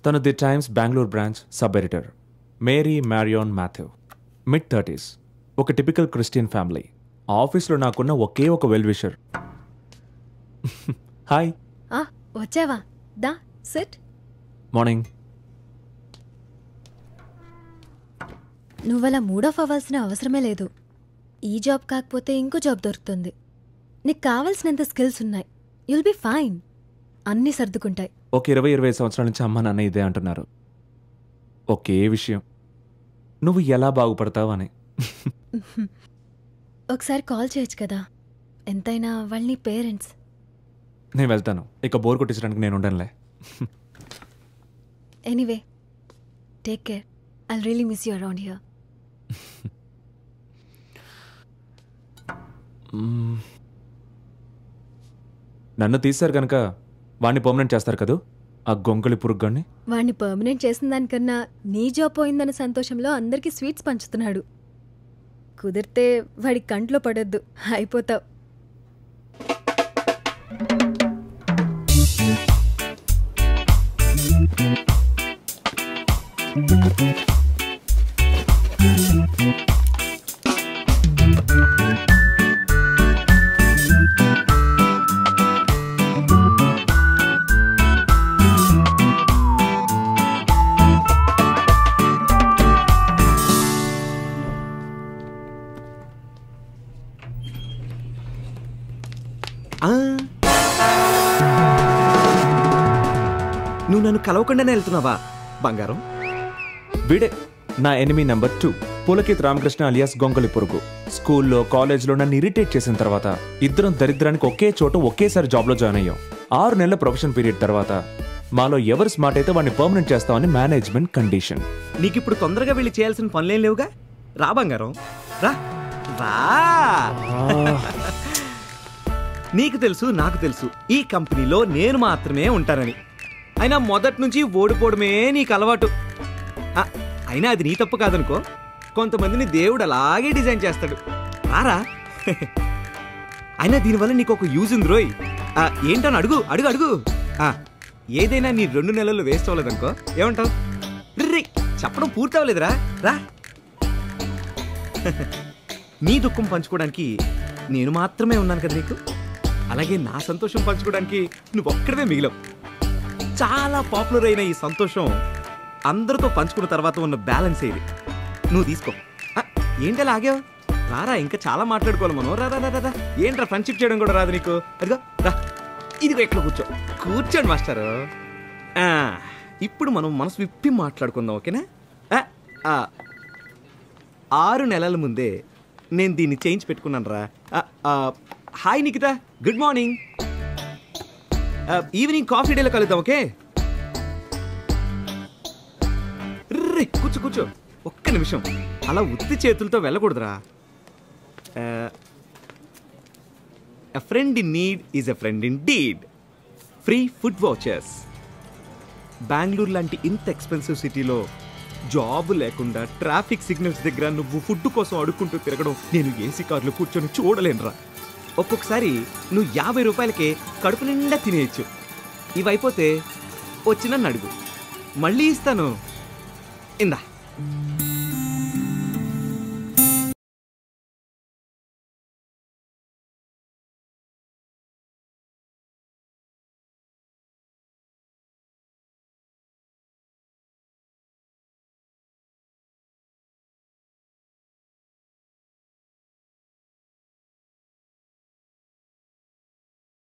తను the Times Bengaluru branch sub editor Mary Marian Matthew mid thirties ఒక typical Christian family ఆఫీస్లో నాకున్న ఒకే ఒక వెల్ విషర్ హాయ్ ఆ వచ్చావా దా సిట్ మార్నింగ్ నువ్వలా మూడ్ ఆఫ్ అవ్వాల్సిన అవసరమే లేదు ఈ జాబ్ కాకపోతే ఇంకో జాబ్ దొరుకుతుంది నీకు కావాల్సినంత స్కిల్స్ ఉన్నాయి యుల్ బి ఫైన్ అన్నీ సర్దుకుంటాయి ఒక ఇరవై ఇరవై సంవత్సరాల నుంచి అమ్మ నాన్న ఇదే అంటున్నారు ఒకే విషయం నువ్వు ఎలా బాగుపడతావని ఒకసారి కాల్ చేయొచ్చు కదా ఎంతైనా వాళ్ళ నీ పేరెంట్స్ నేను వెళ్తాను ఇక బోర్ కొట్టించడానికి నేను ఉండనులే anyway take care I really miss you around here hmm. నన్ను తీశారు కనుక వాడిని పర్మనెంట్ చేస్తారు కదూ ఆ గొంగళి పురుగ్గాన్ని వాడిని పర్మనెంట్ చేసిన దానికన్నా నీ జాబ్ పోయిందన్న సంతోషంలో అందరికీ స్వీట్స్ పంచుతున్నాడు కుదిరితే వాడి కంట్లో పడొద్దు అయిపోతావు ఆ. నువ్వు నన్ను కలవకుండానే వెళ్తున్నావా బంగారం వీడే నా enemy number two Pulakit Ramakrishna alias గొంగళి పురుగు స్కూల్లో కాలేజ్లో నన్ను ఇరిటేట్ చేసిన తర్వాత ఇద్దరం దరిద్రానికి ఒకే చోట ఒకేసారి జాబ్లో జాయిన్ అయ్యాం ఆరు నెలల ప్రొఫెషన్ పీరియడ్ తర్వాత మాలో ఎవరు స్మార్ట్ అయితే వాడిని పర్మనెంట్ చేస్తామని మేనేజ్మెంట్ కండిషన్ నీకు ఇప్పుడు తొందరగా వెళ్ళి చేయాల్సిన పనులేం లేవుగా రా బంగారం రా రా నీకు తెలుసు నాకు తెలుసు ఈ కంపెనీలో నేను మాత్రమే ఉంటానని అయినా మొదటి నుంచి ఓడిపోవడమే నీకు అలవాటు ఆ, అయినా అది నీ తప్పు కాదనుకో కొంతమందిని దేవుడు అలాగే డిజైన్ చేస్తాడు రారా అయినా దీనివల్ల నీకు ఒక యూజ్ ఉంది రోయ్ ఆ, ఏంటని అడుగు అడుగు అడుగు ఆ, ఏదైనా నీ రెండు నెలలు వేస్ట్ అవ్వలేదనుకో ఏమంటావు రిర్రి, చెప్పడం పూర్తి అవ్వలేదురా రా నీ దుఃఖం పంచుకోవడానికి నేను మాత్రమే ఉన్నాను కదా నీకు అలాగే నా సంతోషం పంచుకోవడానికి నువ్వు ఒక్కడవే మిగిలావు చాలా పాపులర్ అయిన ఈ సంతోషం అందరితో పంచుకున్న తర్వాత ఉన్న బ్యాలెన్స్ ఇది నువ్వు తీసుకో ఆ, ఏంటలా ఆగావు రారా ఇంకా చాలా మాట్లాడుకోవాలి మనం రా రా రా, రా రా ఏంట్రా ఫ్రెండ్షిప్ చేయడం కూడా రాదు నీకు అదిగో రా ఇదిగో ఎక్కడ కూర్చో కూర్చోండి మాస్టారు ఆ, ఇప్పుడు మనం మనసు విప్పి మాట్లాడుకుందాం ఓకేనా ఆ, ఆ, ఆరు నెలల ముందే నేను దీన్ని చేయించి పెట్టుకున్నాను రా hi Nikita good morning evening coffee డేలో కలుద్దాం ఓకే రే కూర్చో కూర్చో ఒక్క నిమిషం అలా ఉత్తి చేతులతో వెళ్ళకూడదురా a friend in need is a friend in deed free food vouchers Bengaluru లాంటి ఇంత ఎక్స్పెన్సివ్ సిటీలో జాబ్ లేకుండా ట్రాఫిక్ సిగ్నల్స్ దగ్గర నువ్వు ఫుడ్ కోసం అడుక్కుంటూ తిరగడం నేను ఏసీ కార్లో కూర్చొని చూడలేనురా ఒక్కొక్కసారి నువ్వు యాభై రూపాయలకే కడుపు నిండా తినేయచ్చు ఇవైపోతే వచ్చిన అడుగు మళ్ళీ ఇస్తాను ఇందా